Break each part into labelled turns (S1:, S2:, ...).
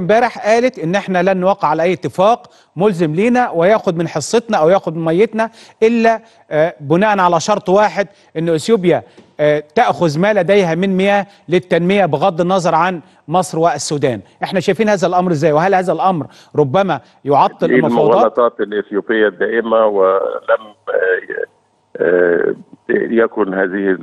S1: امبارح قالت ان احنا لن نوقع على اي اتفاق ملزم لينا وياخد من حصتنا او ياخد من ميتنا الا آه، بناء على شرط واحد ان اثيوبيا آه، تاخذ ما لديها من مياه للتنميه بغض النظر عن مصر والسودان احنا شايفين هذا الامر ازاي وهل هذا الامر ربما يعطل
S2: دي
S1: المفاوضات
S2: المغالطات الاثيوبيه الدائمه ولم آه، آه، يكن هذه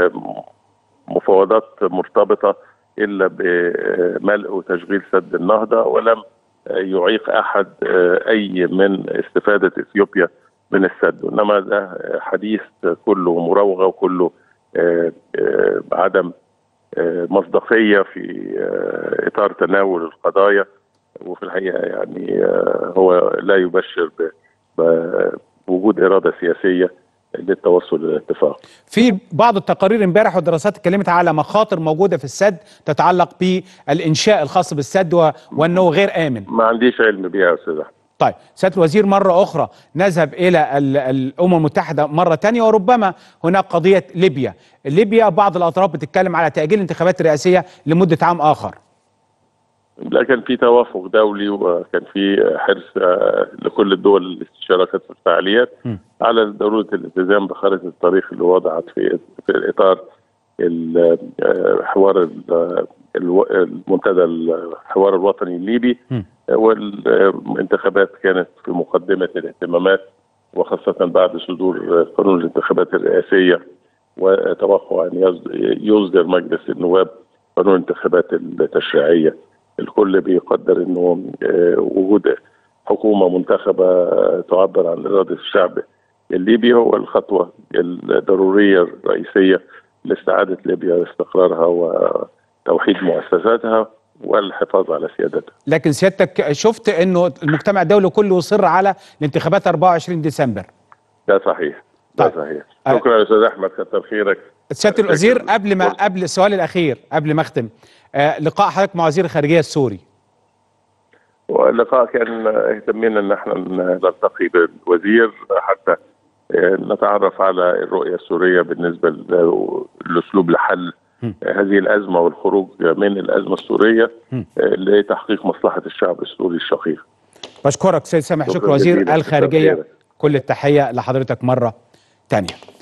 S2: المفاوضات مرتبطه الا بملء وتشغيل سد النهضه ولم يعيق احد آه، اي من استفاده اثيوبيا من السد انما ده حديث كله مراوغه وكله آه، آه، عدم آه، مصداقيه في آه، اطار تناول القضايا وفي الحقيقه يعني آه، هو لا يبشر ب- بوجود اراده سياسيه للتوصل الى اتفاق.
S1: في بعض التقارير امبارح والدراسات اتكلمت على مخاطر موجوده في السد تتعلق بالانشاء الخاص بالسد و- وانه غير امن
S2: ما عنديش علم بيها يا استاذ احمد.
S1: طيب سياده الوزير مره اخرى نذهب الى ال- الامم المتحده مره تانية وربما هناك قضيه ليبيا ليبيا بعض الاطراف بتتكلم على تاجيل الانتخابات الرئاسيه لمده عام اخر
S2: لا كان في توافق دولي وكان في حرص آه، لكل الدول اللي شاركت في الفعاليات
S1: م.
S2: على ضروره الالتزام بخارطه الطريق اللي وضعت في في اطار ال- آه، حوار ال- الو- المنتدى الحوار الوطني الليبي
S1: م.
S2: والانتخابات كانت في مقدمه الاهتمامات وخاصه بعد صدور قانون الانتخابات الرئاسيه وتوقع ان يصد- يصدر مجلس النواب قانون الانتخابات التشريعيه الكل بيقدر انه آه، وجود حكومه منتخبه آه، تعبر عن اراده الشعب الليبي هو الخطوه الضروريه الرئيسيه لاستعاده ليبيا استقرارها وتوحيد مؤسساتها والحفاظ على سيادتها.
S1: لكن سيادتك شفت انه المجتمع الدولي كله يصر على الانتخابات 24 ديسمبر
S2: ده صحيح ده
S1: طيب.
S2: صحيح.
S1: آه.
S2: شكرا يا استاذ احمد كتر خيرك.
S1: سياده الوزير
S2: شكراً.
S1: قبل ما قبل السؤال الاخير قبل ما اختم آه لقاء حضرتك مع وزير الخارجيه السوري
S2: واللقاء كان اهتمينا ان احنا نلتقي بالوزير حتى آه، نتعرف على الرؤيه السوريه بالنسبه ل- لاسلوب لحل
S1: م.
S2: هذه الازمه والخروج من الازمه السوريه
S1: م.
S2: آه، لتحقيق مصلحه الشعب السوري الشقيق.
S1: بشكرك سيد سامح
S2: شكراً
S1: شكر وزير
S2: جزيلاً.
S1: الخارجيه
S2: شكراً.
S1: كل التحيه لحضرتك مره تانية